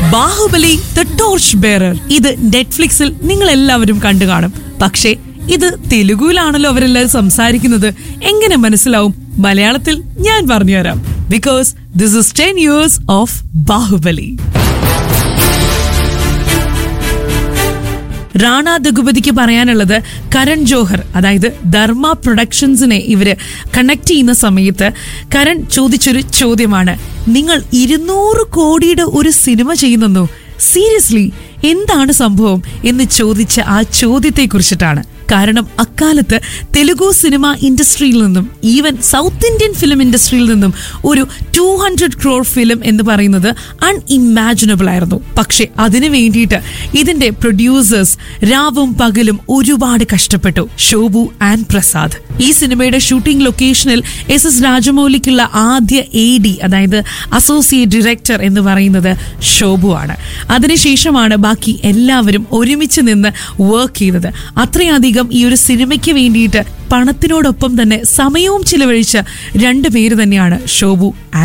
Baahubali the torch bearer ഇത് നെറ്റ്ഫ്ലിക്സിൽ നിങ്ങൾ എല്ലാവരും കണ്ടു കാണും പക്ഷേ ഇത് തെലുഗുവിലാണല്ലോ അവരെല്ലാവരും സംസാരിക്കുന്നത് എങ്ങനെ മനസ്സിലാവും മലയാളത്തിൽ ഞാൻ പറഞ്ഞുതരാം because this is ten years of Baahubali Rana ദഗുപതിക്ക് പറയാനുള്ളത് കരൺ ജോഹർ അതായത് ധർമ്മ പ്രൊഡക്ഷൻസിനെ ഇവര് കണക്ട് ചെയ്യുന്ന സമയത്ത് കരൺ ചോദിച്ചൊരു ചോദ്യമാണ് നിങ്ങൾ ഇരുന്നൂറ് കോടിയുടെ ഒരു സിനിമ ചെയ്യുന്നെന്നോ സീരിയസ്ലി എന്താണ് സംഭവം എന്ന് ചോദിച്ച ആ ചോദ്യത്തെ കുറിച്ചിട്ടാണ് കാരണം അക്കാലത്ത് തെലുഗു സിനിമ ഇൻഡസ്ട്രിയിൽ നിന്നും ഈവൻ സൗത്ത് ഇന്ത്യൻ ഫിലിം ഇൻഡസ്ട്രിയിൽ നിന്നും ഒരു ടു ഹൺഡ്രഡ് ക്രോർ ഫിലിം എന്ന് പറയുന്നത് അൺഇമാജിനബിൾ ആയിരുന്നു പക്ഷെ അതിനു വേണ്ടിയിട്ട് ഇതിന്റെ പ്രൊഡ്യൂസേഴ്സ് രാവും പകലും ഒരുപാട് കഷ്ടപ്പെട്ടു ഷോബു ആൻഡ് പ്രസാദ് ഈ സിനിമയുടെ ഷൂട്ടിംഗ് ലൊക്കേഷനിൽ എസ് എസ് രാജമൗലിക്കുള്ള ആദ്യ എ ഡി അതായത് അസോസിയേറ്റ് ഡയറക്ടർ എന്ന് പറയുന്നത് ഷോബു ആണ് അതിനുശേഷമാണ് ബാക്കി എല്ലാവരും ഒരുമിച്ച് നിന്ന് വർക്ക് ചെയ്തത് അത്രയധികം ഈ ഒരു സിനിമയ്ക്ക് വേണ്ടിയിട്ട് പണത്തിനോടൊപ്പം തന്നെ സമയവും ചിലവഴിച്ച രണ്ടു പേര് തന്നെയാണ് ഷോബു